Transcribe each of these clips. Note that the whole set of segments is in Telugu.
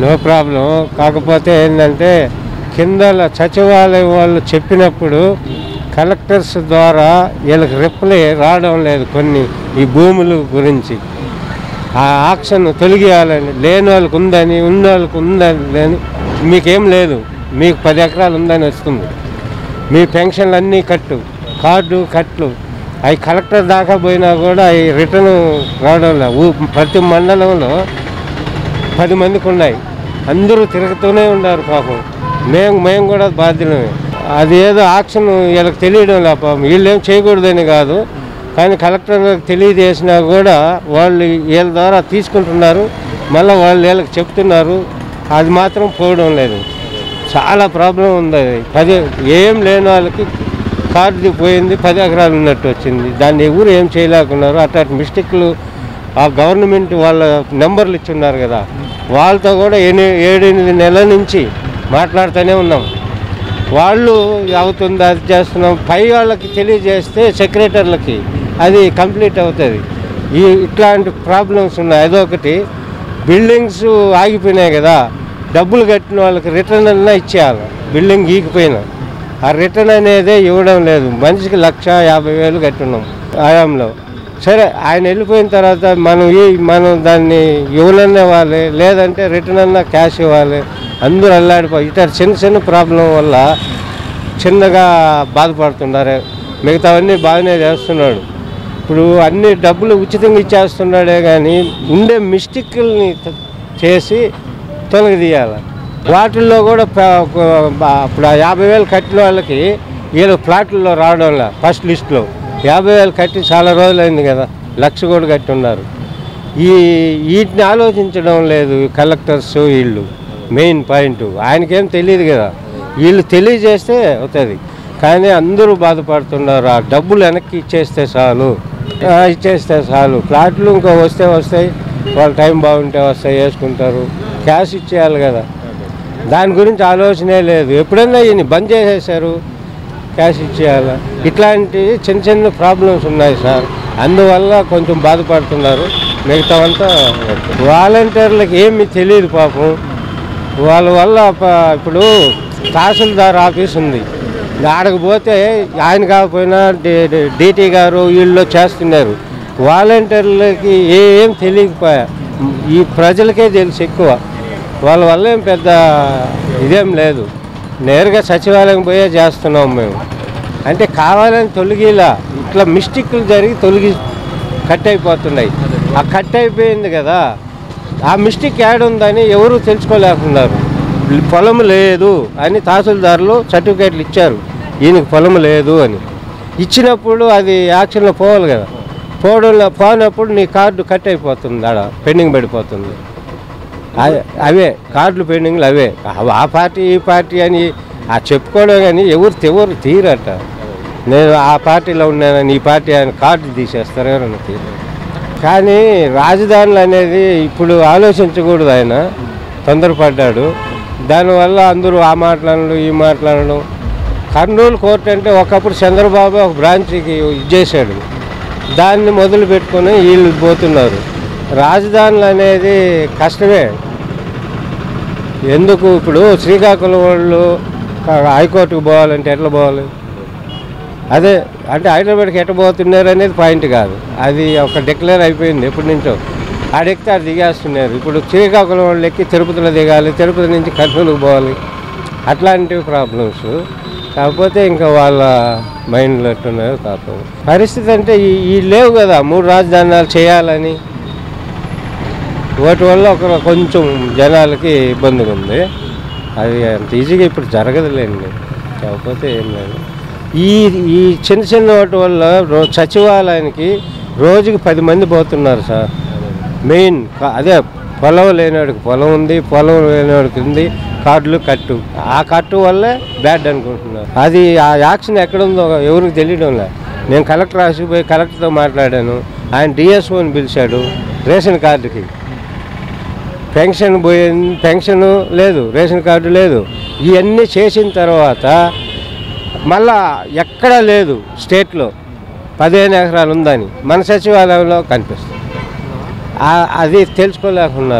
నో ప్రాబ్లం కాకపోతే ఏంటంటే కింద సచివాలయం వాళ్ళు చెప్పినప్పుడు కలెక్టర్స్ ద్వారా వీళ్ళకి రిప్లై రావడం లేదు కొన్ని ఈ భూముల గురించి ఆ ఆక్షన్ తొలగియాలని లేని వాళ్ళకి ఉందని ఉన్న వాళ్ళకి ఉందని లేని మీకేం లేదు మీకు పది ఎకరాలు ఉందని వస్తుంది మీ పెన్షన్లు అన్నీ కట్టు కార్డు కట్లు అవి కలెక్టర్ దాకా పోయినా కూడా అవి రిటర్న్ రావడం లేదు ఊ- ప్రతి మండలంలో పది మందికి ఉన్నాయి అందరూ తిరుగుతూనే ఉన్నారు పాపం మేము మేము కూడా బాధ్యులమే అది ఏదో ఆక్షన్ వీళ్ళకి తెలియడం లే పాపం వీళ్ళేం చేయకూడదని కాదు కానీ కలెక్టర్లకు తెలియజేసినా కూడా వాళ్ళు వీళ్ళ ద్వారా తీసుకుంటున్నారు మళ్ళీ వాళ్ళు వీళ్ళకి చెప్తున్నారు అది మాత్రం పోవడం లేదు చాలా ప్రాబ్లం ఉంది అది పది ఏం లేని వాళ్ళకి కార్డు పోయింది పది ఎకరాలు ఉన్నట్టు వచ్చింది దాన్ని ఎవరు ఏం చేయలేకున్నారు అట్లాంటి మిస్టేక్లు ఆ గవర్నమెంట్ వాళ్ళ నెంబర్లు ఇచ్చున్నారు కదా వాళ్ళతో కూడా ఎని ఏడెనిమిది నెలల నుంచి మాట్లాడుతూనే ఉన్నాం వాళ్ళు అవుతుంది అది చేస్తున్నాం పై వాళ్ళకి తెలియజేస్తే సెక్రటరీలకి అది కంప్లీట్ అవుతుంది ఈ ఇట్లాంటి ప్రాబ్లమ్స్ ఉన్నాయి అదొకటి బిల్డింగ్స్ ఆగిపోయినాయి కదా డబ్బులు కట్టిన వాళ్ళకి రిటర్న్ అన్నా ఇచ్చేయాలి బిల్డింగ్ ఈగిపోయినా ఆ రిటర్న్ అనేదే ఇవ్వడం లేదు మనిషికి లక్ష యాభై వేలు కట్టున్నాం ఆయాంలో సరే ఆయన వెళ్ళిపోయిన తర్వాత మనం ఈ మనం దాన్ని ఇవ్వనన్నా ఇవ్వాలి లేదంటే రిటర్న్ అన్నా క్యాష్ ఇవ్వాలి అందరూ అల్లాడిపో ఇట్లా చిన్న చిన్న ప్రాబ్లం వల్ల చిన్నగా బాధపడుతున్నారు మిగతావన్నీ బాగానే చేస్తున్నాడు ఇప్పుడు అన్ని డబ్బులు ఉచితంగా ఇచ్చేస్తున్నాడే కానీ ఉండే మిస్టేక్ని చేసి తొలగదీయాలి వాటిల్లో కూడా ప- ప- ఇప్పుడు ఆ యాభై వేలు కట్టిన వాళ్ళకి వీళ్ళు ఫ్లాట్లలో రావడం లే ఫస్ట్ లిస్ట్లో యాభై వేలు కట్టి చాలా రోజులైంది కదా లక్ష కూడా కట్టి ఉన్నారు ఈ వీటిని ఆలోచించడం లేదు కలెక్టర్స్ వీళ్ళు మెయిన్ పాయింట్ ఆయనకేం తెలియదు కదా వీళ్ళు తెలియజేస్తే అవుతుంది కానీ అందరూ బాధపడుతున్నారు ఆ డబ్బులు వెనక్కి ఇచ్చేస్తే చాలు ఆ, ఇచ్చేస్తే చాలు ఫ్లాట్లు ఇంకా వస్తే వస్తాయి వాళ్ళ టైం బాగుంటే వస్తాయి వేసుకుంటారు క్యాష్ ఇచ్చేయాలి కదా దాని గురించి ఆలోచనే లేదు ఎప్పుడైనా ఈయన బంద్ చేసేసారు క్యాష్ ఇచ్చేయాలి ఇట్లాంటి చిన్న చిన్న ప్రాబ్లమ్స్ ఉన్నాయి సార్ అందువల్ల కొంచెం బాధపడుతున్నారు మిగతావంతా వాలంటీర్లకు ఏమీ తెలియదు పాపం వాళ్ళ వల్ల ప- ఇప్పుడు తహసీల్దార్ ఆఫీస్ ఉంది ఆడకు పోతే ఆయన కాకపోయినా డీటీ గారు వీళ్ళు చేస్తున్నారు వాలంటీర్లకి ఏం తెలియకపోయా ఈ ప్రజలకే తెలుసు ఎక్కువ వాళ్ళ వల్ల ఏం పెద్ద ఇదేం లేదు నేరుగా సచివాలయం పోయే చేస్తున్నాం మేము అంటే కావాలని తొలగిలా ఇట్లా మిస్టేక్లు జరిగి తొలగి కట్ అయిపోతున్నాయి ఆ కట్ అయిపోయింది కదా ఆ మిస్టేక్ యాడ్ ఉందని ఎవరు తెలుసుకోలేకున్నారు పొలం లేదు అని తహసీల్దారులు సర్టిఫికేట్లు ఇచ్చారు ఈయనకి పొలం లేదు అని ఇచ్చినప్పుడు అది యాక్షన్లో పోవాలి కదా పోవడంలో పోనప్పుడు నీ కార్డు కట్ అయిపోతుంది ఆడ పెండింగ్ పడిపోతుంది అదే- అవే కార్డులు పెండింగ్లు అవే ఆ- ఆ పార్టీ ఈ పార్టీ అని ఆ చెప్పుకోవడం కానీ ఎవరు ఎవరు తీరట నేను ఆ పార్టీలో ఉన్నానని ఈ పార్టీ అని కార్డు తీసేస్తారు ఎవరన్నా తీరు కానీ రాజధానులు అనేది ఇప్పుడు ఆలోచించకూడదు ఆయన తొందరపడ్డాడు దానివల్ల అందరూ ఆ మాట్లాడడం ఈ మాట్లాడడం కర్నూలు కోర్టు అంటే ఒకప్పుడు చంద్రబాబు ఒక బ్రాంచ్కి ఇచ్చేసాడు దాన్ని మొదలు పెట్టుకొని వీళ్ళు పోతున్నారు రాజధానులు అనేది కష్టమే ఎందుకు ఇప్పుడు శ్రీకాకుళం వాళ్ళు హైకోర్టుకు పోవాలంటే ఎట్లా పోవాలి అదే అంటే హైదరాబాద్కి ఎట్ట పోతున్నారు అనేది పాయింట్ కాదు అది ఒక డిక్లేర్ అయిపోయింది ఎప్పటి నుంచో ఆడెక్కితే ఆడ దిగేస్తున్నారు ఇప్పుడు శ్రీకాకుళం వాళ్ళు ఎక్కి తిరుపతిలో దిగాలి తిరుపతి నుంచి కర్నూలుకు పోవాలి అట్లాంటివి ప్రాబ్లమ్స్ కాకపోతే ఇంకా వాళ్ళ మైండ్లో ఎట్టున్నాయో కాకపోతే పరిస్థితి అంటే ఈ ఈ లేవు కదా మూడు రాజధానాలు చేయాలని వాటి వల్ల ఒక కొంచెం జనాలకి ఇబ్బందిగా ఉంది అది అంత ఈజీగా ఇప్పుడు జరగదులేండి కాకపోతే ఏం లేదు ఈ ఈ చిన్న చిన్న వాటి వల్ల రో సచివాలయానికి రోజుకి పది మంది పోతున్నారు సార్ మెయిన్ కా- అదే పొలం లేనివాడికి పొలం ఉంది పొలం లేనివాడికి ఉంది కార్డులు కట్టు ఆ కట్టు వల్లే బ్యాడ్ అనుకుంటున్నారు అది ఆ యాక్షన్ ఎక్కడుందో ఎవరికి తెలియడం లే నేను కలెక్టర్ ఆఫీస్కి పోయి కలెక్టర్తో మాట్లాడాను ఆయన డిఎస్ఓని పిలిచాడు రేషన్ కార్డుకి పెన్షన్ పోయింది పెన్షన్ లేదు రేషన్ కార్డు లేదు ఇవన్నీ చేసిన తర్వాత మళ్ళా ఎక్కడా లేదు స్టేట్లో పదిహేను ఎకరాలు ఉందని మన సచివాలయంలో కనిపిస్తుంది ఆ- అది తెలుసుకోలేకున్నారు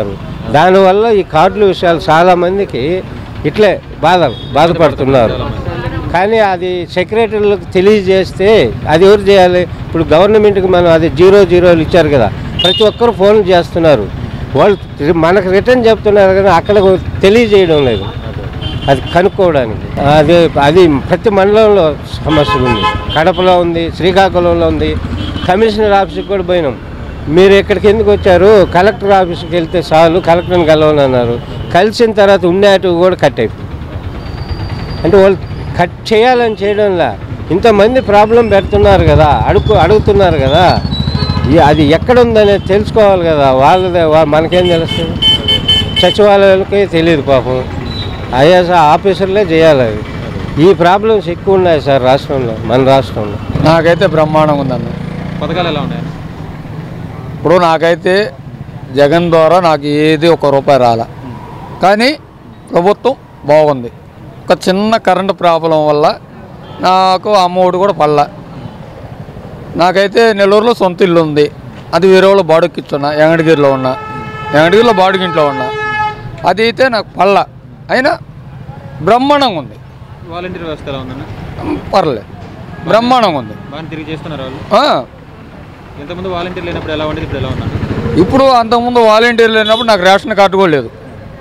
దానివల్ల ఈ కార్డుల విషయాలు చాలామందికి ఇట్లే బాధ బాధపడుతున్నారు కానీ అది సెక్రటరీలకు తెలియజేస్తే అది ఎవరు చేయాలి ఇప్పుడు గవర్నమెంట్కి మనం అది జీరో జీరోలు ఇచ్చారు కదా ప్రతి ఒక్కరు ఫోన్ చేస్తున్నారు వాళ్ళు రి- మనకు రిటర్న్ చెప్తున్నారు కానీ అక్కడ తెలియజేయడం లేదు అది కనుక్కోవడానికి అది అది ప్రతి మండలంలో సమస్య ఉంది కడపలో ఉంది శ్రీకాకుళంలో ఉంది కమిషనర్ ఆఫీస్కి కూడా పోయినాం మీరు ఇక్కడికి ఎందుకు వచ్చారు కలెక్టర్ ఆఫీస్కి వెళ్తే చాలు కలెక్టర్ని కలవని అన్నారు కలిసిన తర్వాత ఉండేటివి కూడా కట్ అయిపోయింది అంటే వాళ్ళు కట్ చేయాలని చేయడంలా ఇంతమంది ప్రాబ్లం పెడుతున్నారు కదా అడుగు అడుగుతున్నారు కదా ఈ- అది ఎక్కడ ఉందనేది తెలుసుకోవాలి కదా వాళ్ళదే వా- మనకేం తెలుస్తుంది సచివాలయాలకే తెలియదు పాపం ఐఏఎస్ ఆఫీసర్లే చేయాలి అది ఈ ప్రాబ్లమ్స్ ఎక్కువ ఉన్నాయి సార్ రాష్ట్రంలో మన రాష్ట్రంలో నాకైతే బ్రహ్మాండంగా ఉందన్న పథకాలు ఎలా ఉన్నాయి ఇప్పుడు నాకైతే జగన్ ద్వారా నాకు ఏది ఒక రూపాయి రాల కానీ ప్రభుత్వం బాగుంది ఒక చిన్న కరెంటు ప్రాబ్లం వల్ల నాకు అమ్మఒడి కూడా పడల నాకైతే నెల్లూరులో సొంత ఇల్లు ఉంది అది వేరే వాళ్ళు బాడుకి ఇచ్చున్నా ఎంగడగిరిలో ఉన్నా ఎంగడగిరిలో బాడుకి ఇంట్లో ఉన్నా అది అయితే నాకు పళ్ళ అయినా బ్రహ్మాండంగా ఉంది వాలంటీర్ వ్యవస్థ ఎలా ఉందన్న పర్లేదు బ్రహ్మాండంగా ఉంది బాగా తిరిగి చేస్తున్నారు వాళ్ళు ఆ, ఇంతకుముందు వాలంటీర్ లేనప్పుడు ఎలా ఉండేది ఇప్పుడు ఎలా ఉన్నారు ఇప్పుడు అంతకుముందు వాలంటీర్ లేనప్పుడు నాకు రేషన్ కార్డు కూడా లేదు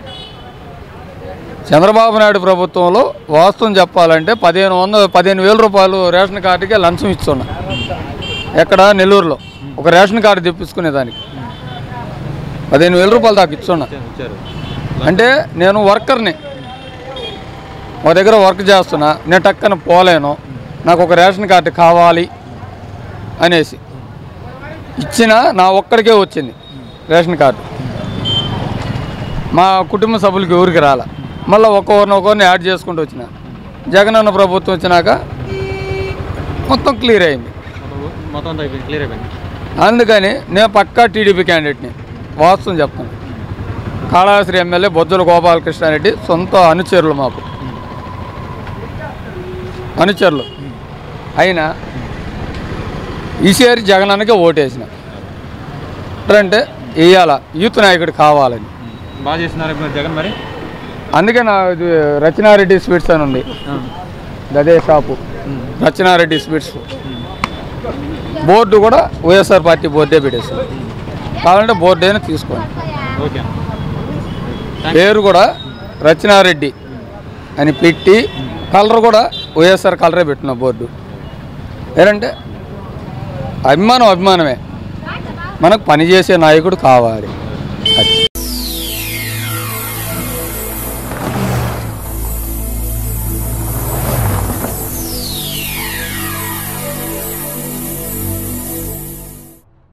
చంద్రబాబు నాయుడు ప్రభుత్వంలో వాస్తవం చెప్పాలంటే పదిహేను వంద పదిహేను వేల రూపాయలు రేషన్ కార్డుకే లంచం ఇస్తున్నా ఎక్కడ నెల్లూరులో ఒక రేషన్ కార్డు తెప్పించుకునేదానికి పదిహేను వేల రూపాయలు దాకా ఇస్తున్నా ఇచ్చారు- ఇచ్చారు అంటే నేను వర్కర్ని ఒక దగ్గర వర్క్ చేస్తున్నా నేను టక్కన పోలేను నాకు ఒక రేషన్ కార్డు కావాలి అనేసి ఇచ్చిన నా ఒక్కడికే వచ్చింది రేషన్ కార్డు మా కుటుంబ సభ్యులకి ఎవరికి రాల మళ్ళీ ఒక్కొక్కరిని ఒక్కొక్కరిని యాడ్ చేసుకుంటూ వచ్చిన జగనన్న ప్రభుత్వం వచ్చినాక మొత్తం క్లియర్ అయింది మొత్తం- మొత్తం అంతా అయిపోయింది క్లియర్ అయిపోయింది అందుకని నేను పక్కా టీడీపీ క్యాండిడేట్ని వాస్తవం చెప్తాను కాళాశ్రీ ఎమ్మెల్యే బొజ్జల గోపాలకృష్ణారెడ్డి సొంత అనుచరులు మాకు అనుచరులు అయినా ఈసారి జగనన్నకే ఓటేసిన అంటే వేయాల యూత్ నాయకుడు కావాలని బాగా చేస్తున్నారు ఇప్పుడు జగన్ మరి అందుకే నా ఇది రచనారెడ్డి స్వీట్స్ అని ఉంది అదే షాపు రచనారెడ్డి స్వీట్స్ బోర్డు కూడా వైఎస్ఆర్ పార్టీ బోర్డే పెట్టేస్తుంది కావాలంటే బోర్డు అయినా తీసుకోండి ఓకే పేరు కూడా రచనారెడ్డి అని పెట్టి కలర్ కూడా వైఎస్ఆర్ కలరే పెట్టిన బోర్డు ఏంటంటే అభిమానం అభిమానమే మనకు పనిచేసే నాయకుడు కావాలి అది